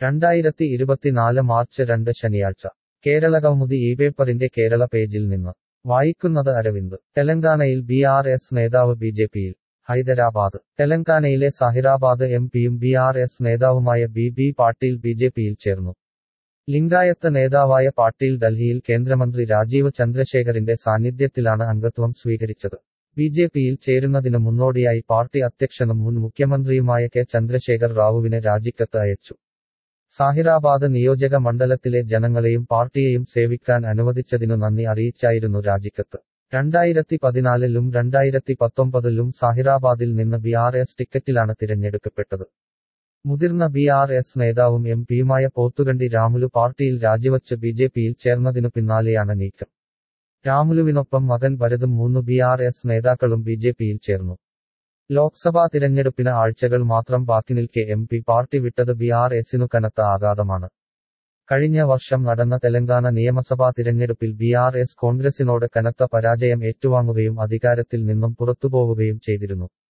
രണ്ടായിരത്തി ഇരുപത്തിനാല് മാർച്ച് രണ്ട് ശനിയാഴ്ച കേരള കൗമുദി ഈ പേപ്പറിന്റെ കേരള പേജിൽ നിന്ന് വായിക്കുന്നത് അരവിന്ദ് തെലങ്കാനയിൽ ബി ആർ എസ് നേതാവ് ബി ജെ പിയിൽ ഹൈദരാബാദ് തെലങ്കാനയിലെ സാഹിറാബാദ് എം പിയും ബി ആർ എസ് നേതാവുമായ B B Patil B J പിയിൽ ചേർന്നു ലിംഗായത്ത് നേതാവായ പാട്ടീൽ ഡൽഹിയിൽ കേന്ദ്രമന്ത്രി രാജീവ് ചന്ദ്രശേഖറിന്റെ സാന്നിധ്യത്തിലാണ് അംഗത്വം സ്വീകരിച്ചത് ബി ജെ പിയിൽ ചേരുന്നതിന് മുന്നോടിയായി പാർട്ടി അധ്യക്ഷനും മുൻ മുഖ്യമന്ത്രിയുമായ കെ ചന്ദ്രശേഖർ റാവുവിന് രാജിക്കത്ത് അയച്ചു സാഹിറാബാദ് നിയോജക മണ്ഡലത്തിലെ ജനങ്ങളെയും പാർട്ടിയെയും സേവിക്കാൻ അനുവദിച്ചതിനു നന്ദി അറിയിച്ചായിരുന്നു രാജിക്കത്ത് രണ്ടായിരത്തി പതിനാലിലും രണ്ടായിരത്തി പത്തൊമ്പതിലും സാഹിറാബാദിൽ നിന്ന് ബി ആർ എസ് ടിക്കറ്റിലാണ് തിരഞ്ഞെടുക്കപ്പെട്ടത് മുതിർന്ന ബി ആർ എസ് നേതാവും എം പിയുമായ പോത്തുകണ്ടി രാമുലു പാർട്ടിയിൽ രാജിവച്ച് ബി ജെ പിയിൽ ചേർന്നതിനു പിന്നാലെയാണ് നീക്കം രാമുലുവിനൊപ്പം മകൻ ഭരതും മൂന്ന് ബി ആർ എസ് നേതാക്കളും ബി ജെ പിയിൽ ചേർന്നു ലോക്സഭാ തിരഞ്ഞെടുപ്പിന് ആഴ്ചകൾ മാത്രം ബാക്കി നിൽക്കെ എം പി പാർട്ടി വിട്ടത് ബി ആർ എസിനു കനത്ത ആഘാതമാണ് കഴിഞ്ഞ വർഷം നടന്ന തെലങ്കാന നിയമസഭാ തിരഞ്ഞെടുപ്പിൽ ബി ആർ എസ് കോൺഗ്രസിനോട് കനത്ത പരാജയം ഏറ്റുവാങ്ങുകയും അധികാരത്തിൽ നിന്നും പുറത്തുപോവുകയും ചെയ്തിരുന്നു